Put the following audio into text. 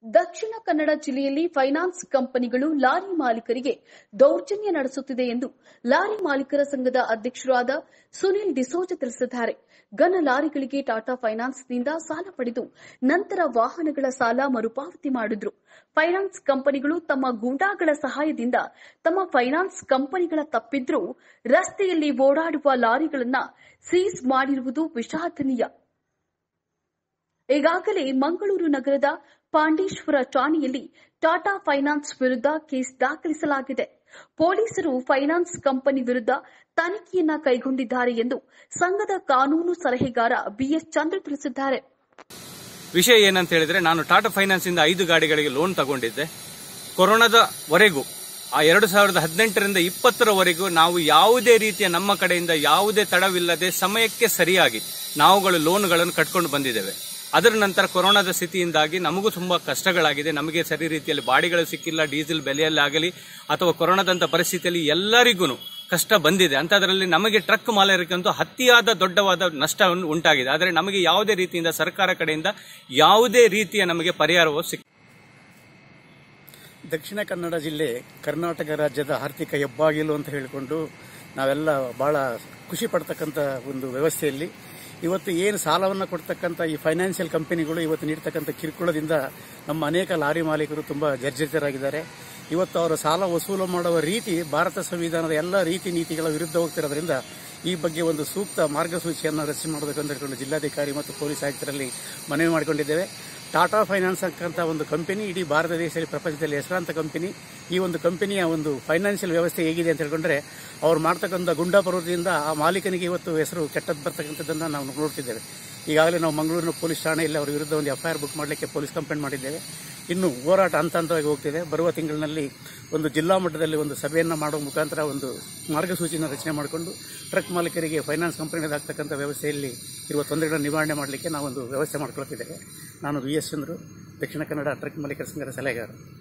ದಕ್ಷಿಣ ಕನ್ನಡ ಜಿಲ್ಲೆಯಲ್ಲಿ ಫೈನಾನ್ಸ್ ಕಂಪನಿಗಳು ಲಾರಿ ಮಾಲೀಕರಿಗೆ ದೌರ್ಜನ್ಯ ನಡೆಸುತ್ತಿದೆ ಎಂದು ಲಾರಿ ಮಾಲೀಕರ ಸಂಘದ ಅಧ್ಯಕ್ಷರಾದ ಸುನಿಲ್ ಡಿಸೋಜ ತಿಳಿಸಿದ್ದಾರೆ ಘನ ಲಾರಿಗಳಿಗೆ ಟಾಟಾ ಫೈನಾನ್ಸ್ನಿಂದ ಸಾಲ ಪಡೆದು ನಂತರ ವಾಹನಗಳ ಸಾಲ ಮರುಪಾವತಿ ಮಾಡಿದ್ರು ಫೈನಾನ್ಸ್ ಕಂಪನಿಗಳು ತಮ್ಮ ಗೂಂಡಾಗಳ ಸಹಾಯದಿಂದ ತಮ್ಮ ಫೈನಾನ್ಸ್ ಕಂಪನಿಗಳ ತಪ್ಪಿದ್ರೂ ರಸ್ತೆಯಲ್ಲಿ ಓಡಾಡುವ ಲಾರಿಗಳನ್ನ ಸೀಸ್ ಮಾಡಿರುವುದು ವಿಷಾದನೀಯ ಈಗಾಗಲೇ ಮಂಗಳೂರು ನಗರದ ಪಾಂಡೇಶ್ವರ ಠಾಣೆಯಲ್ಲಿ ಟಾಟಾ ಫೈನಾನ್ಸ್ ವಿರುದ್ಧ ಕೇಸ್ ದಾಖಲಿಸಲಾಗಿದೆ ಪೊಲೀಸರು ಫೈನಾನ್ಸ್ ಕಂಪನಿ ವಿರುದ್ಧ ತನಿಖೆಯನ್ನ ಕೈಗೊಂಡಿದ್ದಾರೆ ಎಂದು ಸಂಘದ ಕಾನೂನು ಸಲಹೆಗಾರ ಬಿಎಸ್ ಚಂದ್ರ ತಿಳಿಸಿದ್ದಾರೆ ವಿಷಯ ಏನಂತ ಹೇಳಿದ್ರೆ ನಾನು ಟಾಟಾ ಫೈನಾನ್ಸ್ ಇಂದ ಐದು ಗಾಡಿಗಳಿಗೆ ಲೋನ್ ತಗೊಂಡಿದ್ದೆ ಕೊರೋನಾದವರೆಗೂ ಆ ಎರಡು ಸಾವಿರದ ಹದಿನೆಂಟರಿಂದ ಇಪ್ಪತ್ತರವರೆಗೂ ನಾವು ಯಾವುದೇ ರೀತಿಯ ನಮ್ಮ ಕಡೆಯಿಂದ ಯಾವುದೇ ತಡವಿಲ್ಲದೆ ಸಮಯಕ್ಕೆ ಸರಿಯಾಗಿ ನಾವುಗಳು ಲೋನ್ಗಳನ್ನು ಕಟ್ಕೊಂಡು ಬಂದಿದ್ದೇವೆ ಅದರ ನಂತರ ಕೊರೋನಾದ ಸ್ಥಿತಿಯಿಂದಾಗಿ ನಮಗೂ ತುಂಬಾ ಕಷ್ಟಗಳಾಗಿದೆ ನಮಗೆ ಸರಿ ರೀತಿಯಲ್ಲಿ ಬಾಡಿಗಳು ಸಿಕ್ಕಿಲ್ಲ ಡೀಸೆಲ್ ಬೆಲೆಯಲ್ಲಾಗಲಿ ಅಥವಾ ಕೊರೋನಾದಂತ ಪರಿಸ್ಥಿತಿಯಲ್ಲಿ ಎಲ್ಲರಿಗೂ ಕಷ್ಟ ಬಂದಿದೆ ಅಂತದ್ರಲ್ಲಿ ನಮಗೆ ಟ್ರಕ್ ಮಾಲೀಕರಿಗಂತೂ ಅತಿಯಾದ ದೊಡ್ಡವಾದ ನಷ್ಟ ಉಂಟಾಗಿದೆ ಆದರೆ ನಮಗೆ ಯಾವುದೇ ರೀತಿಯಿಂದ ಸರ್ಕಾರ ಕಡೆಯಿಂದ ಯಾವುದೇ ರೀತಿಯ ನಮಗೆ ಪರಿಹಾರವು ಸಿಕ್ ದಕ್ಷಿಣ ಕನ್ನಡ ಜಿಲ್ಲೆ ಕರ್ನಾಟಕ ರಾಜ್ಯದ ಆರ್ಥಿಕ ಹೆಬ್ಬಾಗಿಲು ಅಂತ ಹೇಳಿಕೊಂಡು ನಾವೆಲ್ಲ ಬಹಳ ಖುಷಿ ಪಡ್ತಕ್ಕಂಥ ಒಂದು ವ್ಯವಸ್ಥೆಯಲ್ಲಿ ಇವತ್ತು ಏನು ಸಾಲವನ್ನು ಕೊಡ್ತಕ್ಕಂಥ ಈ ಫೈನಾನ್ಷಿಯಲ್ ಕಂಪನಿಗಳು ಇವತ್ತು ನೀಡ್ತಕ್ಕಂಥ ಕಿರುಕುಳದಿಂದ ನಮ್ಮ ಅನೇಕ ಲಾರಿ ಮಾಲೀಕರು ತುಂಬಾ ಜರ್ಜರಿತರಾಗಿದ್ದಾರೆ ಇವತ್ತು ಅವರ ಸಾಲ ವಸೂಲು ಮಾಡುವ ರೀತಿ ಭಾರತ ಸಂವಿಧಾನದ ಎಲ್ಲ ರೀತಿ ನೀತಿಗಳ ವಿರುದ್ಧ ಹೋಗ್ತಿರೋದ್ರಿಂದ ಈ ಬಗ್ಗೆ ಒಂದು ಸೂಕ್ತ ಮಾರ್ಗಸೂಚಿಯನ್ನು ರಚನೆ ಮಾಡಬೇಕು ಅಂತ ಹೇಳ್ಕೊಂಡು ಜಿಲ್ಲಾಧಿಕಾರಿ ಮತ್ತು ಪೊಲೀಸ್ ಆಯುಕ್ತರಲ್ಲಿ ಮನವಿ ಮಾಡಿಕೊಂಡಿದ್ದೇವೆ ಟಾಟಾ ಫೈನಾನ್ಸ್ ಅಂತಕ್ಕಂಥ ಒಂದು ಕಂಪನಿ ಇಡೀ ಭಾರತ ದೇಶದಲ್ಲಿ ಪ್ರಪಂಚದಲ್ಲಿ ಹೆಸರಾಂತ ಕಂಪನಿ ಈ ಒಂದು ಕಂಪನಿಯ ಒಂದು ಫೈನಾನ್ಷಿಯಲ್ ವ್ಯವಸ್ಥೆ ಹೇಗಿದೆ ಅಂತ ಹೇಳ್ಕೊಂಡ್ರೆ ಅವ್ರು ಮಾಡ್ತಕ್ಕಂಥ ಗುಂಡಾಪರ್ವದಿಂದ ಆ ಮಾಲೀಕನಿಗೆ ಇವತ್ತು ಹೆಸರು ಕೆಟ್ಟದ್ದು ಬರ್ತಕ್ಕಂಥದ್ದನ್ನು ನಾವು ನೋಡ್ತಿದ್ದೇವೆ ಈಗಾಗಲೇ ನಾವು ಮಂಗಳೂರಿನ ಪೊಲೀಸ್ ಠಾಣೆಯಲ್ಲಿ ಅವರ ವಿರುದ್ಧ ಒಂದು ಎಫ್ಐಆರ್ ಬುಕ್ ಮಾಡಲಿಕ್ಕೆ ಪೊಲೀಸ್ ಕಂಪ್ಲೇಂಟ್ ಮಾಡಿದ್ದೇವೆ ಇನ್ನು ಹೋರಾಟ ಹಂತ ಹಂತವಾಗಿ ಹೋಗ್ತಿದೆ ಬರುವ ತಿಂಗಳಿನಲ್ಲಿ ಒಂದು ಜಿಲ್ಲಾ ಮಟ್ಟದಲ್ಲಿ ಒಂದು ಸಭೆಯನ್ನು ಮಾಡುವ ಮುಖಾಂತರ ಒಂದು ಮಾರ್ಗಸೂಚಿಯನ್ನು ರಚನೆ ಮಾಡಿಕೊಂಡು ಟ್ರಕ್ ಮಾಲೀಕರಿಗೆ ಫೈನಾನ್ಸ್ ಕಂಪನಿಗಳಾಗ್ತಕ್ಕಂಥ ವ್ಯವಸ್ಥೆಯಲ್ಲಿ ಇರುವ ತೊಂದರೆಗಳನ್ನು ನಿವಾರಣೆ ಮಾಡಲಿಕ್ಕೆ ನಾವೊಂದು ವ್ಯವಸ್ಥೆ ಮಾಡ್ಕೊಳ್ತಿದ್ದೇವೆ ನಾನು ವಿ ಎಸ್ ಚಂದ್ರು ದಕ್ಷಿಣ ಕನ್ನಡ ಟ್ರಕ್ ಮಾಲೀಕರ ಸಂಘದ ಸಲಹೆಗಾರ